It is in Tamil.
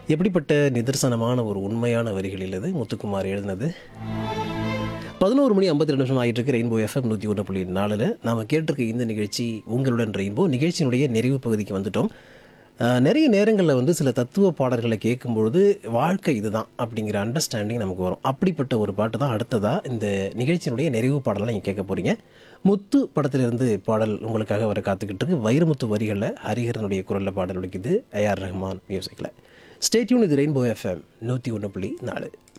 எப்படிப்பட்ட நிதர்சனமான ஒரு உண்மையான வரிகளில் இது முத்துக்குமார் எழுதினது பதினோரு மணி ஐம்பத்தி ரெண்டு நிமிஷம் ஆகிட்டு இருக்கு ரெயின்போ எஃப்எம் நூற்றி ஒன்று புள்ளி நாலில் நாம் கேட்டிருக்க இந்த நிகழ்ச்சி உங்களுடன் ரெயின்போ நிகழ்ச்சியினுடைய நிறைவு பகுதிக்கு வந்துட்டோம் அஹ், நிறைய நேரங்களில் வந்து சில தத்துவ பாடல்களை கேட்கும்பொழுது வாழ்க்கை இதுதான் அப்படிங்கிற அண்டர்ஸ்டாண்டிங் நமக்கு வரும் அப்படிப்பட்ட ஒரு பாட்டு தான் அடுத்ததாக இந்த நிகழ்ச்சியினுடைய நிறைவு பாடலை நீங்கள் கேட்க போகிறீங்க முத்து படத்திலிருந்து பாடல் உங்களுக்காக வர காத்துக்கிட்டு இருக்கு வைரமுத்து வரிகளில் ஹரிஹரனுடைய குரலில் பாடல் ஒழிக்குது ஏஆர் ரஹ்மான் மியூசிக்கில் ஸ்டேட்யூன் இது ரெயின்போ எஃப்எம் நூற்றி ஒன்று புள்ளி நாலு